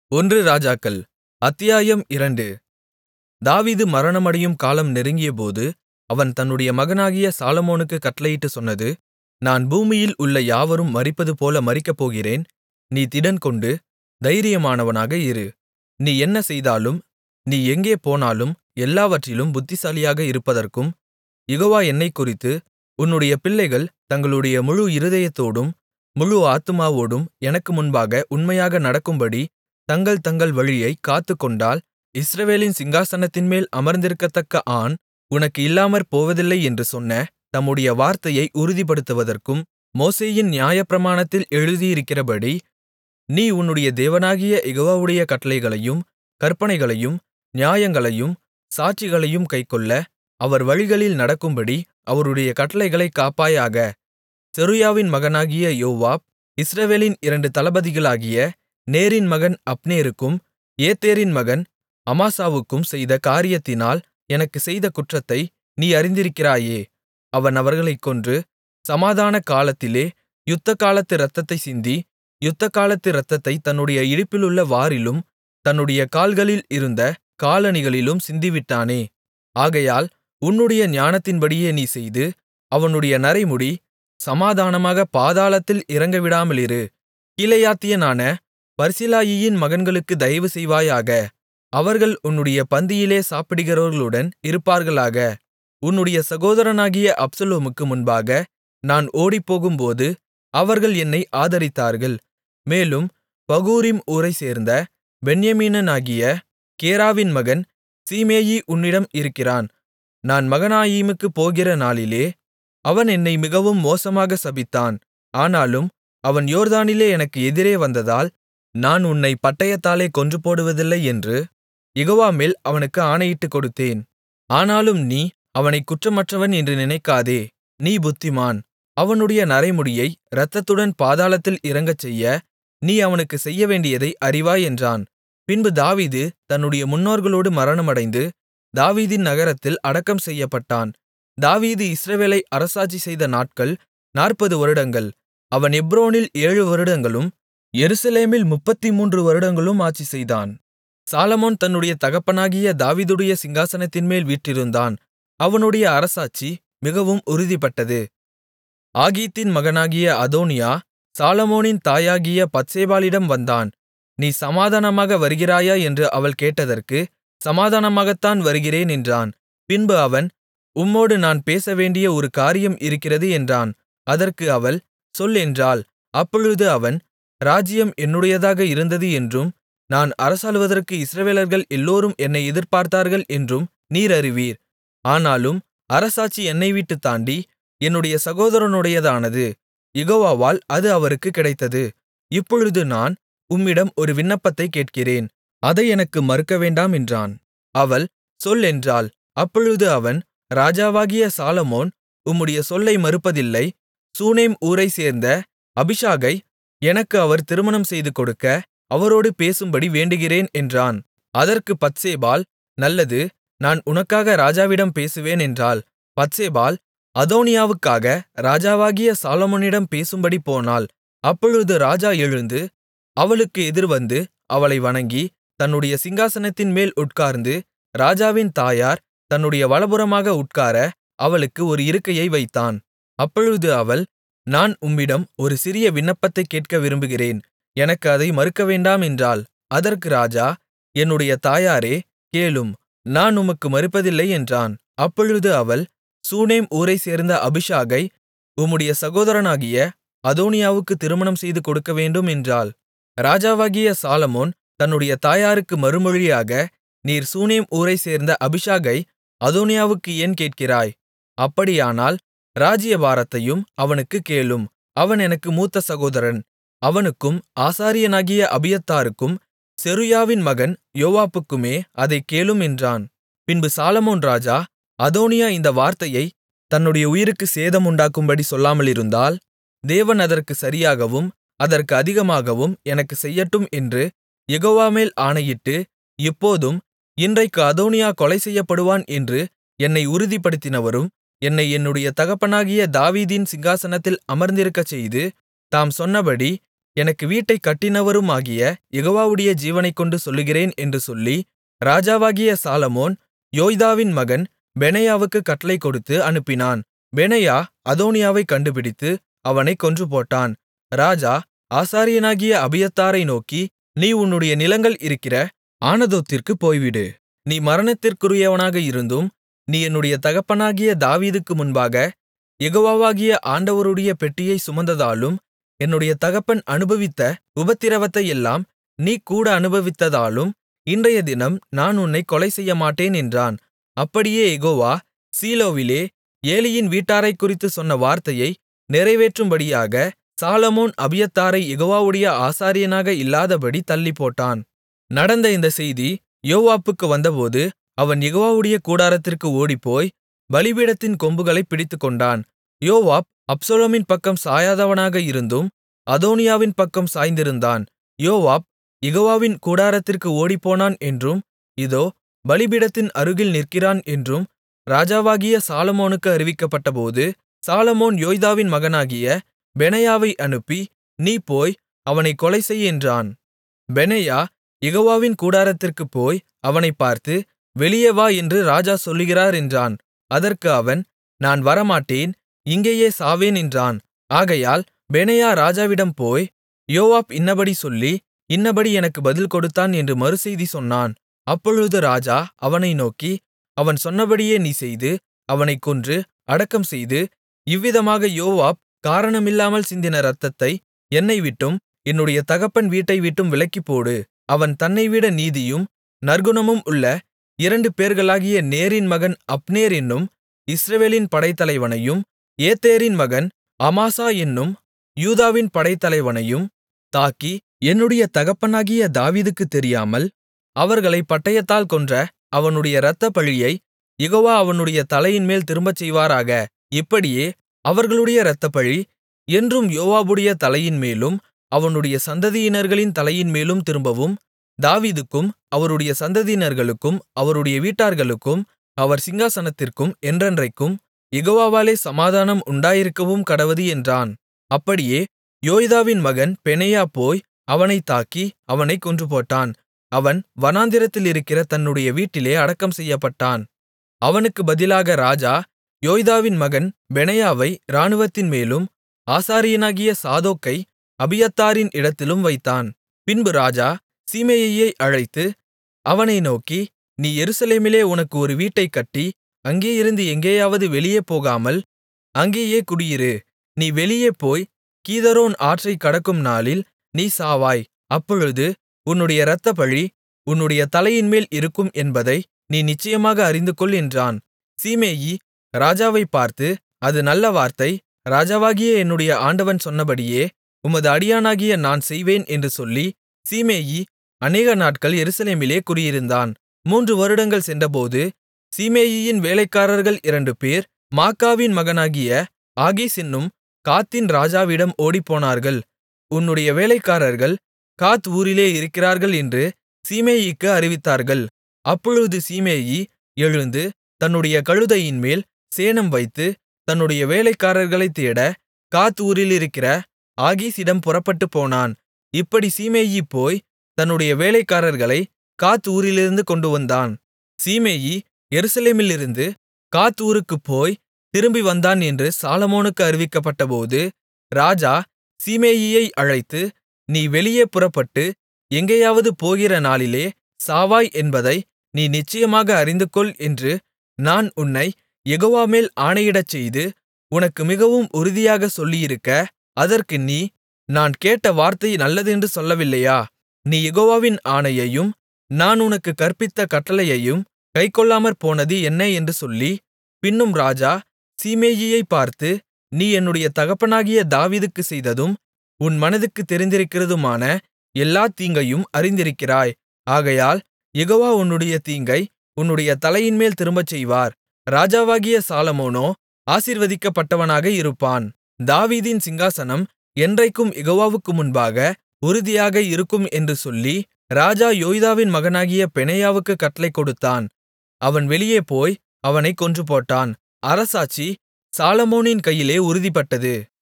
ஒன்று ராஜாக்கள் அத்தியாயம் இரண்டு தாவீது மரணமடையும் காலம் நெருங்கியபோது அவன் தன்னுடைய மகனாகிய சாலொமோனுக்குக் கட்டளையிட்டுச் சொன்னது நான் பூமியில் உள்ள யாவரும் மரிப்பதுபோல மரிக்கப்போகிறேன் நீ திடன்கொண்டு தைரியமானவனாக இரு நீ என்ன செய்தாலும் நீ எங்கே போனாலும் எல்லாவற்றிலும் புத்திசாலியாக இருப்பதற்கும் யெகோவா என்னைக்குறித்து உன்னுடைய பிள்ளைகள் தங்களுடைய முழு இருதயத்தோடும் முழு ஆத்துமாவோடும் எனக்கு முன்பாக உண்மையாக நடக்கும்படி தங்கள் தங்கள் வழியைக் காத்துக்கொண்டால் இஸ்ரவேலின் சிங்காசனத்தின்மேல் அமர்ந்திருக்கத்தக்க ஆண் உனக்கு இல்லாமற்போவதில்லை என்று சொன்ன தம்முடைய வார்த்தையை உறுதிப்படுத்துவதற்கும் மோசேயின் நியாயப்பிரமாணத்தில் எழுதியிருக்கிறபடி நீ உன்னுடைய தேவனாகிய யெகோவாவுடைய கட்டளைகளையும் கற்பனைகளையும் நியாயங்களையும் சாட்சிகளையும் கைக்கொள்ள அவர் வழிகளில் நடக்கும்படி அவருடைய கட்டளைகளைக் காப்பாயாக செருயாவின் மகனாகிய யோவாப் இஸ்ரவேலின் இரண்டு தளபதிகளாகிய நேரின் மகன் அப்னேருக்கும் ஏத்தேரின் மகன் அமாசாவுக்கும் செய்த காரியத்தினால் எனக்குச் செய்த குற்றத்தை நீ அறிந்திருக்கிறாயே அவன் அவர்களைக் கொன்று சமாதான காலத்திலே யுத்தகாலத்து இரத்தத்தைச் சிந்தி யுத்தகாலத்து இரத்தத்தைத் தன்னுடைய இடுப்பிலுள்ள வாரிலும் தன்னுடைய கால்களில் இருந்த காலணிகளிலும் சிந்திவிட்டானே ஆகையால் உன்னுடைய ஞானத்தின்படியே நீ செய்து அவனுடைய நரைமுடி சமாதானமாகப் பாதாளத்தில் இறங்கவிடாமலிரு கீலேயாத்தியனான பர்சிலாயியின் மகன்களுக்கு தயவு செய்வாயாக அவர்கள் உன்னுடைய பந்தியிலே சாப்பிடுகிறவர்களுடன் இருப்பார்களாக உன்னுடைய சகோதரனாகிய அப்சலோமுக்கு முன்பாக நான் ஓடிப்போகும்போது அவர்கள் என்னை ஆதரித்தார்கள் மேலும் பகூரிம் ஊரைச்சேர்ந்த பென்யமீனனாகிய கேராவின் மகன் சீமேயி உன்னிடம் இருக்கிறான் நான் மகனாயீமுக்குப் போகிற நாளிலே அவன் என்னை மிகவும் மோசமாகச் சபித்தான் ஆனாலும் அவன் யோர்தானிலே எனக்கு எதிரே வந்ததால் நான் உன்னைப் பட்டயத்தாலே கொன்றுபோடுவதில்லை என்று யெகோவாமேல் அவனுக்கு ஆணையிட்டுக் கொடுத்தேன் ஆனாலும் நீ அவனைக் குற்றமற்றவன் என்று நினைக்காதே நீ புத்திமான் அவனுடைய நரைமுடியை இரத்தத்துடன் பாதாளத்தில் இறங்கச்செய்ய நீ அவனுக்குச் செய்யவேண்டியதை அறிவாய் என்றான் பின்பு தாவீது தன்னுடைய முன்னோர்களோடு மரணமடைந்து தாவீதின் நகரத்தில் அடக்கம் செய்யப்பட்டான் தாவீது இஸ்ரவேலை அரசாட்சி செய்த நாட்கள் நாற்பது வருடங்கள் அவன் எப்ரோனில் ஏழு வருடங்களும் எருசலேமில் முப்பத்துமூன்று வருடங்களும் ஆட்சிசெய்தான் சாலொமோன் தன்னுடைய தகப்பனாகிய தாவீதுடைய சிங்காசனத்தின்மேல் வீற்றிருந்தான் அவனுடைய அரசாட்சி மிகவும் உறுதிப்பட்டது ஆகீத்தின் மகனாகிய அதோனியா சாலொமோனின் தாயாகிய பத்சேபாளிடம் வந்தான் நீ சமாதானமாக வருகிறாயா என்று அவள் கேட்டதற்கு சமாதானமாகத்தான் வருகிறேன் என்றான் பின்பு அவன் உம்மோடு நான் பேசவேண்டிய ஒரு காரியம் இருக்கிறது என்றான் அதற்கு அவள் சொல் என்றாள் அப்பொழுது அவன் ராஜ்ஜியம் என்னுடையதாக இருந்தது என்றும் நான் அரசாளுவதற்கு இஸ்ரவேலர்கள் எல்லோரும் என்னை எதிர்பார்த்தார்கள் என்றும் நீர் அறிவீர் ஆனாலும் அரசாட்சி என்னைவிட்டுத் தாண்டி என்னுடைய சகோதரனுடையதானது யெகோவாவால் அது அவருக்குக் கிடைத்தது இப்பொழுது நான் உம்மிடம் ஒரு விண்ணப்பத்தைக் கேட்கிறேன் அதை எனக்கு மறுக்கவேண்டாம் என்றான் அவள் சொல் என்றாள் அப்பொழுது அவன் ராஜாவாகிய சாலொமோன் உம்முடைய சொல்லை மறுப்பதில்லை சூனேம் ஊரைச்சேர்ந்த அபிஷாகை எனக்கு அவர் திருமணம் செய்து கொடுக்க அவரோடு பேசும்படி வேண்டுகிறேன் என்றான் அதற்குப் பத்சேபாள் நல்லது நான் உனக்காக ராஜாவிடம் பேசுவேன் என்றாள் பத்சேபாள் அதோனியாவுக்காக ராஜாவாகிய சாலொமோனிடம் பேசும்படி போனாள் அப்பொழுது ராஜா எழுந்து அவளுக்கு எதிர்வந்து அவளை வணங்கி தன்னுடைய சிங்காசனத்தின்மேல் உட்கார்ந்து ராஜாவின் தாயார் தன்னுடைய வலப்புறமாக உட்கார அவளுக்கு ஒரு இருக்கையை வைத்தான் அப்பொழுது அவள் நான் உம்மிடம் ஒரு சிறிய விண்ணப்பத்தைக் கேட்க விரும்புகிறேன் எனக்கு அதை மறுக்கவேண்டாம் என்றாள் அதற்கு ராஜா என்னுடைய தாயாரே கேளும் நான் உமக்கு மறுப்பதில்லை என்றான் அப்பொழுது அவள் சூனேம் ஊரைச்சேர்ந்த அபிஷாகை உம்முடைய சகோதரனாகிய அதோனியாவுக்கு திருமணம் செய்து கொடுக்கவேண்டும் என்றாள் ராஜாவாகிய சாலமோன் தன்னுடைய தாயாருக்கு மறுமொழியாக நீர் சூனேம் ஊரைச்சேர்ந்த அபிஷாகை அதோனியாவுக்கு ஏன் கேட்கிறாய் அப்படியானால் ராஜ்யபாரத்தையும் அவனுக்குக் கேளும் அவன் எனக்கு மூத்த சகோதரன் அவனுக்கும் ஆசாரியனாகிய அபியத்தாருக்கும் செருயாவின் மகன் யோவாப்புக்குமே அதைக் கேளும் என்றான் பின்பு சாலமோன் ராஜா அதோனியா இந்த வார்த்தையை தன்னுடைய உயிருக்கு சேதம் உண்டாக்கும்படி சொல்லாமலிருந்தால் தேவன் அதற்கு சரியாகவும் அதற்கு அதிகமாகவும் எனக்குச் செய்யட்டும் என்று யெகோவாமேல் ஆணையிட்டு இப்போதும் இன்றைக்கு அதோனியா கொலை செய்யப்படுவான் என்று என்னை உறுதிப்படுத்தினவரும் என்னை என்னுடைய தகப்பனாகிய தாவீதின் சிங்காசனத்தில் அமர்ந்திருக்கச்செய்து தாம் சொன்னபடி எனக்கு வீட்டைக் கட்டினவருமாகிய யெகோவாவுடைய ஜீவனைக்கொண்டு சொல்லுகிறேன் என்று சொல்லி ராஜாவாகிய சாலொமோன் யோய்தாவின் மகன் பெனாயாவுக்குக் கட்டளை கொடுத்து அனுப்பினான் பெனாயா அதோனியாவைக் கண்டுபிடித்து அவனைக் கொன்றுபோட்டான் ராஜா ஆசாரியனாகிய அபியத்தாரை நோக்கி நீ உன்னுடைய நிலங்கள் இருக்கிற ஆனதோத்திற்குப் போய்விடு நீ மரணத்திற்குரியவனாக இருந்தும் நீ என்னுடைய தகப்பனாகிய தாவீதுக்கு முன்பாக யெகோவாவாகிய ஆண்டவருடைய பெட்டியைச் சுமந்ததாலும் என்னுடைய தகப்பன் அனுபவித்த உபத்திரவத்தையெல்லாம் நீ கூட அனுபவித்ததாலும் இன்றையதினம் நான் உன்னைக் கொலைசெய்யமாட்டேன் என்றான் அப்படியே யெகோவா சீலோவிலே ஏலியின் வீட்டாரைக்குறித்துச் சொன்ன வார்த்தையை நிறைவேற்றும்படியாக சாலொமோன் அபியத்தாரை யெகோவாவுடைய ஆசாரியனாக இல்லாதபடி தள்ளிப்போட்டான் நடந்த இந்தச் செய்தி யோவாபுக்கு வந்தபோது அவன் யெகோவாவுடைய கூடாரத்திற்கு ஓடிப்போய் பலிபீடத்தின் கொம்புகளைப் பிடித்துக்கொண்டான் யோவாப் அப்சலோமின் பக்கம் சாயாதவனாக இருந்தும் அதோனியாவின் பக்கம் சாய்ந்திருந்தான் யோவாப் யெகோவாவின் கூடாரத்திற்கு ஓடிப்போனான் என்றும் இதோ பலிபீடத்தின் அருகில் நிற்கிறான் என்றும் ராஜாவாகிய சாலொமோனுக்கு அறிவிக்கப்பட்டபோது சாலொமோன் யோய்தாவின் மகனாகிய பெனாயாவை அனுப்பி நீ போய் அவனைக் கொலைசெய் என்றான் பெனாயா யெகோவாவின் கூடாரத்திற்குப் போய் அவனைப் பார்த்து வெளியே வா என்று ராஜா சொல்லுகிறார் என்றான் அதற்கு அவன் நான் வரமாட்டேன் இங்கேயே சாவேன் என்றான் ஆகையால் பெனாயா ராஜாவிடம் போய் யோவாப் இன்னபடி சொல்லி இன்னபடி எனக்கு பதில் கொடுத்தான் என்று மறுசெய்தி சொன்னான் அப்பொழுது ராஜா அவனை நோக்கி அவன் சொன்னபடியே நீ செய்து அவனைக் கொன்று அடக்கம்செய்து இவ்விதமாக யோவாப் காரணமில்லாமல் சிந்தின இரத்தத்தை என்னைவிட்டும் என்னுடைய தகப்பன் வீட்டைவிட்டும் விலக்கிப்போடு அவன் தன்னைவிட நீதியும் நற்குணமும் உள்ள இரண்டு பேர்களாகிய நேரின் மகன் அப்னேர் என்னும் இஸ்ரவேலின் படைத்தலைவனையும் ஏத்தேரின் மகன் அமாசா என்னும் யூதாவின் படைத்தலைவனையும் தாக்கி என்னுடைய தகப்பனாகிய தாவீதுக்குத் தெரியாமல் அவர்களைப் பட்டயத்தால் கொன்ற அவனுடைய இரத்தப்பழியைக் யெகோவா அவனுடைய தலையின்மேல் திரும்பச் செய்வாராக இப்படியே அவர்களுடைய இரத்தப்பழி என்றும் யோவாபுடைய தலையின்மேலும் அவனுடைய சந்ததியினர்களின் தலையின்மேலும் திரும்பவும் தாவீதுக்கும் அவருடைய சந்ததியினர்களுக்கும் அவருடைய வீட்டார்களுக்கும் அவர் சிங்காசனத்திற்கும் என்றென்றைக்கும் யெகோவாவாலே சமாதானம் உண்டாயிருக்கவும் கடவது என்றான் அப்படியே யோய்தாவின் மகன் பெனாயா போய் அவனைத் தாக்கி அவனைக் கொன்றுபோட்டான் அவன் வனாந்திரத்தில் இருக்கிற தன்னுடைய வீட்டிலே அடக்கம் செய்யப்பட்டான் அவனுக்கு பதிலாக ராஜா யோய்தாவின் மகன் பெனாயாவை இராணுவத்தின் மேலும் ஆசாரியனாகிய சாதோக்கை அபியத்தாரின் இடத்திலும் வைத்தான் பின்பு ராஜா சீமேயியை அழைத்து அவனை நோக்கி நீ எருசலேமிலே உனக்கு ஒரு வீட்டைக் கட்டி அங்கேயிருந்து எங்கேயாவது வெளியே போகாமல் அங்கேயே குடியிரு நீ வெளியே போய் கீதரோன் ஆற்றைக் கடக்கும் நாளில் நீ சாவாய் அப்பொழுது உன்னுடைய இரத்தப்பழி உன்னுடைய தலையின்மேல் இருக்கும் என்பதை நீ நிச்சயமாக அறிந்துகொள் என்றான் சீமேயி ராஜாவைப் பார்த்து அது நல்ல வார்த்தை ராஜாவாகிய என்னுடைய ஆண்டவன் சொன்னபடியே உமது அடியானாகிய நான் செய்வேன் என்று சொல்லி சீமேயி அநேக நாட்கள் எருசலேமிலே குடியிருந்தான் மூன்று வருடங்கள் சென்றபோது சீமேயியின் வேலைக்காரர்கள் இரண்டு பேர் மாக்காவின் மகனாகிய ஆகீஸ் என்னும் காத்தின் ராஜாவிடம் ஓடிப்போனார்கள் உன்னுடைய வேலைக்காரர்கள் காத் ஊரிலே இருக்கிறார்கள் என்று சீமேயிக்கு அறிவித்தார்கள் அப்பொழுது சீமேயி எழுந்து தன்னுடைய கழுதையின்மேல் சேணம் வைத்து தன்னுடைய வேலைக்காரர்களைத் தேட காத் ஊரிலிருக்கிற ஆகீசிடம் புறப்பட்டுப் போனான் இப்படி சீமேயி போய் தன்னுடைய வேலைக்காரர்களை காத் ஊரிலிருந்து கொண்டுவந்தான் சீமேயி எருசலேமிலிருந்து காத் ஊருக்குப் போய் திரும்பி வந்தான் என்று சாலொமோனுக்கு அறிவிக்கப்பட்டபோது ராஜா சீமேயியை அழைத்து நீ வெளியே புறப்பட்டு எங்கேயாவது போகிற நாளிலே சாவாய் என்பதை நீ நிச்சயமாக அறிந்துகொள் என்று நான் உன்னைக் யெகோவாமேல் ஆணையிடச்செய்து உனக்கு மிகவும் உறுதியாகச் சொல்லியிருக்க அதற்கு நீ நான் கேட்ட வார்த்தை நல்லதென்று சொல்லவில்லையா நீ யெகோவாவின் ஆணையையும் நான் உனக்குக் கற்பித்த கட்டளையையும் கைக்கொள்ளாமற்போனது என்ன என்று சொல்லி பின்னும் ராஜா சீமேயியைப் பார்த்து நீ என்னுடைய தகப்பனாகிய தாவீதுக்குச் செய்ததும் உன் மனதுக்குத் தெரிந்திருக்கிறதுமான எல்லாத் தீங்கையும் அறிந்திருக்கிறாய் ஆகையால் யெகோவா உன்னுடைய தீங்கை உன்னுடைய தலையின்மேல் திரும்பச் செய்வார் ராஜாவாகிய சாலொமோனோ ஆசீர்வதிக்கப்பட்டவனாக இருப்பான் தாவீதின் சிங்காசனம் என்றைக்கும் யெகோவாவுக்கு முன்பாக உறுதியாக இருக்கும் என்று சொல்லி ராஜா யோய்தாவின் மகனாகிய பெனாயாவுக்குக் கட்டளை கொடுத்தான் அவன் வெளியே போய் அவனைக் கொன்றுபோட்டான் அரசாட்சி சாலொமோனின் கையிலே உறுதிப்பட்டது